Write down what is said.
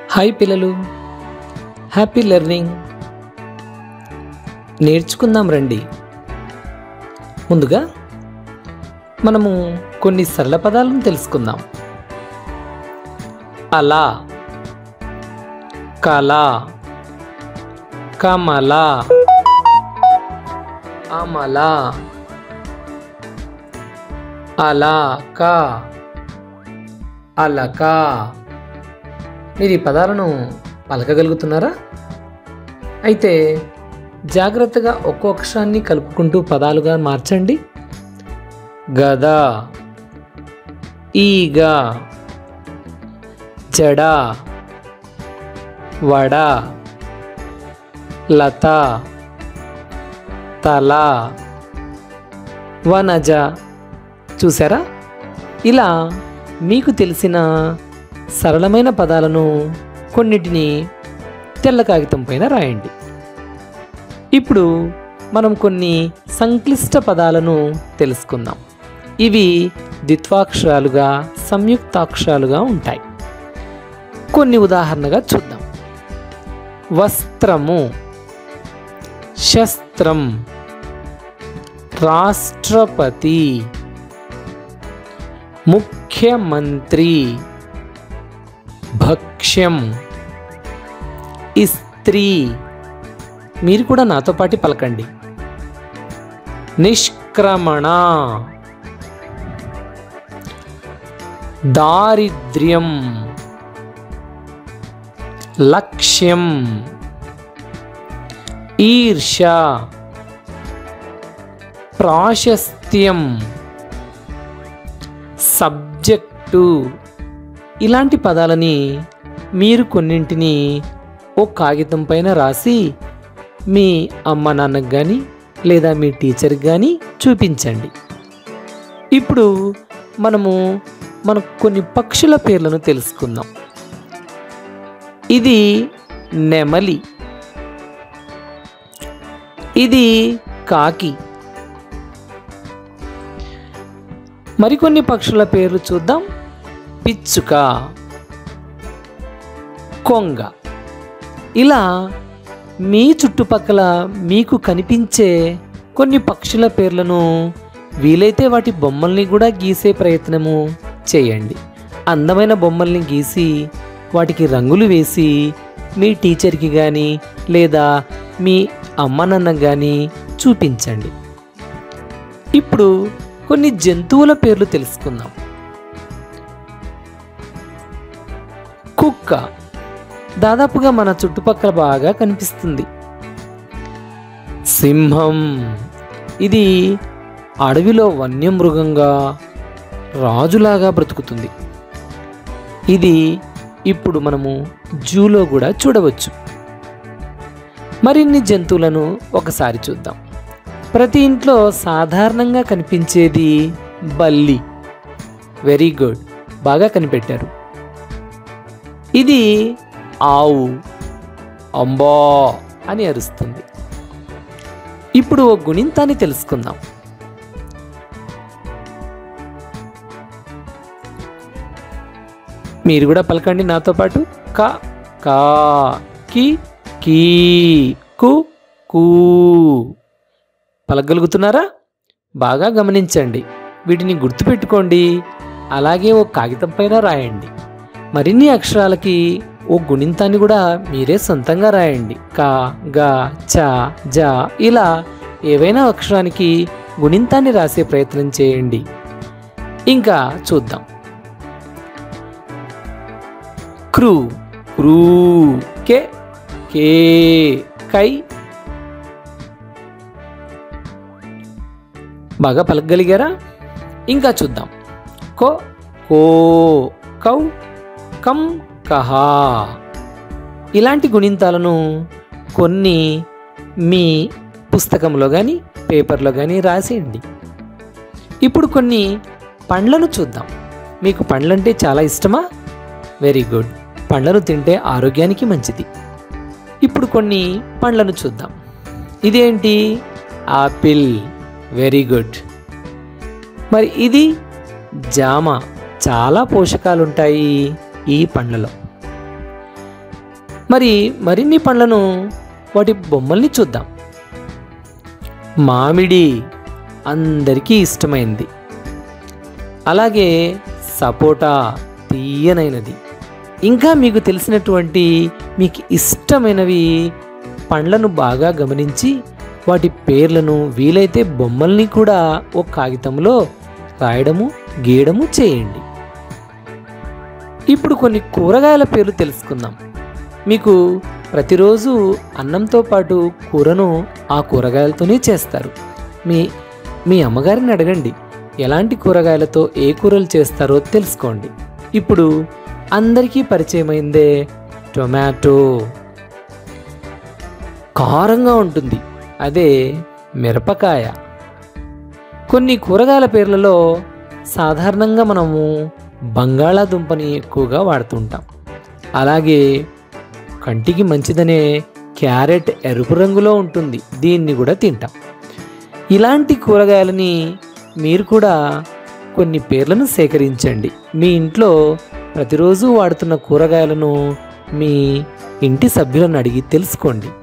hi పిల్లలు happy learning నేర్చుకుందాం రండి ముందుగా మనము కొన్ని సరళ పదాలను తెలుసుకుందాం అలా కళ కమల అమల అలాక అలక మీరు ఈ పదాలను పలకగలుగుతున్నారా అయితే జాగ్రత్తగా ఒక్కో అక్షరాన్ని కలుపుకుంటూ పదాలుగా మార్చండి గద ఈగ జడ వడ లత తల వనజ చూసారా ఇలా మీకు తెలిసిన సరళమైన పదాలను కొన్నిటిని తెల్ల కాగితం పైన రాయండి ఇప్పుడు మనం కొన్ని సంక్లిష్ట పదాలను తెలుసుకుందాం ఇవి ద్విత్వాక్షరాలుగా సంయుక్తాక్షరాలుగా ఉంటాయి కొన్ని ఉదాహరణగా చూద్దాం వస్త్రము శస్త్రం రాష్ట్రపతి ముఖ్యమంత్రి భక్ష్యం ఇస్త్రీ మీరు కూడా నాతో పాటు పలకండి నిష్క్రమణ దారిద్ర్యం లక్ష్యం ఈర్ష ప్రాశస్త్యం సబ్జెక్టు ఇలాంటి పదాలని మీరు కొన్నింటిని ఓ కాగితం పైన రాసి మీ అమ్మ నాన్నకు కానీ లేదా మీ టీచర్కి కానీ చూపించండి ఇప్పుడు మనము మనకు కొన్ని పక్షుల పేర్లను తెలుసుకుందాం ఇది నెమలి ఇది కాకి మరికొన్ని పక్షుల పేర్లు చూద్దాం పిచ్చుక కొంగ ఇలా మీ చుట్టుపక్కల మీకు కనిపించే కొన్ని పక్షుల పేర్లను వీలైతే వాటి బొమ్మల్ని కూడా గీసే ప్రయత్నము చేయండి అందమైన బొమ్మల్ని గీసి వాటికి రంగులు వేసి మీ టీచర్కి కానీ లేదా మీ అమ్మ నాన్నకు కానీ చూపించండి ఇప్పుడు కొన్ని జంతువుల పేర్లు తెలుసుకుందాం కుక్క దాదాపుగా మన చుట్టుపక్కల బాగా కనిపిస్తుంది సింహం ఇది అడవిలో వన్యమృగంగా రాజులాగా బ్రతుకుతుంది ఇది ఇప్పుడు మనము జూలో కూడా చూడవచ్చు మరిన్ని జంతువులను ఒకసారి చూద్దాం ప్రతి ఇంట్లో సాధారణంగా కనిపించేది బల్లి వెరీ గుడ్ బాగా కనిపెట్టారు ఇది ఆవు అంబా అని అరుస్తుంది ఇప్పుడు ఓ గుణింతాన్ని తెలుసుకుందాం మీరు కూడా పలకండి నాతో పాటు క కా కి కీ కు కూ పలకగలుగుతున్నారా బాగా గమనించండి వీటిని గుర్తుపెట్టుకోండి అలాగే ఓ కాగితం పైన రాయండి మరిన్ని అక్షరాలకి ఓ గుణింతాన్ని కూడా మీరే సొంతంగా రాయండి క గ చ జ ఇలా ఏవైనా అక్షరానికి గుణింతాన్ని రాసే ప్రయత్నం చేయండి ఇంకా చూద్దాం క్రూ క్రూ కే కే కై బాగా పలకగలిగారా ఇంకా చూద్దాం కో కో కౌ కం కహా ఇలాంటి గుణింతాలను కొన్ని మీ పుస్తకంలో కానీ పేపర్లో కానీ రాసేయండి ఇప్పుడు కొన్ని పండ్లను చూద్దాం మీకు పండ్లంటే చాలా ఇష్టమా వెరీ గుడ్ పండ్లను తింటే ఆరోగ్యానికి మంచిది ఇప్పుడు కొన్ని పండ్లను చూద్దాం ఇదేంటి ఆపిల్ వెరీ గుడ్ మరి ఇది జామ చాలా పోషకాలు ఉంటాయి ఈ పండ్లలో మరి మరిన్ని పండ్లను వాటి బొమ్మల్ని చూద్దాం మామిడి అందరికీ ఇష్టమైంది అలాగే సపోటా తీయనైనది ఇంకా మీకు తెలిసినటువంటి మీకు ఇష్టమైనవి పండ్లను బాగా గమనించి వాటి పేర్లను వీలైతే బొమ్మల్ని కూడా ఒక కాగితంలో రాయడము గీయడము చేయండి ఇప్పుడు కొన్ని కూరగాయల పేర్లు తెలుసుకుందాం మీకు ప్రతిరోజు అన్నంతో పాటు కూరను ఆ కూరగాయలతోనే చేస్తారు మీ మీ అమ్మగారిని అడగండి ఎలాంటి కూరగాయలతో ఏ కూరలు చేస్తారో తెలుసుకోండి ఇప్పుడు అందరికీ పరిచయమైందే టొమాటో కారంగా ఉంటుంది అదే మిరపకాయ కొన్ని కూరగాయల పేర్లలో సాధారణంగా మనము బంగాళాదుంపని ఎక్కువగా వాడుతుంటాం అలాగే కంటికి మంచిదనే క్యారెట్ ఎరుపు రంగులో ఉంటుంది దీన్ని కూడా తింటాం ఇలాంటి కూరగాయలని మీరు కూడా కొన్ని పేర్లను సేకరించండి మీ ఇంట్లో ప్రతిరోజు వాడుతున్న కూరగాయలను మీ ఇంటి సభ్యులను అడిగి తెలుసుకోండి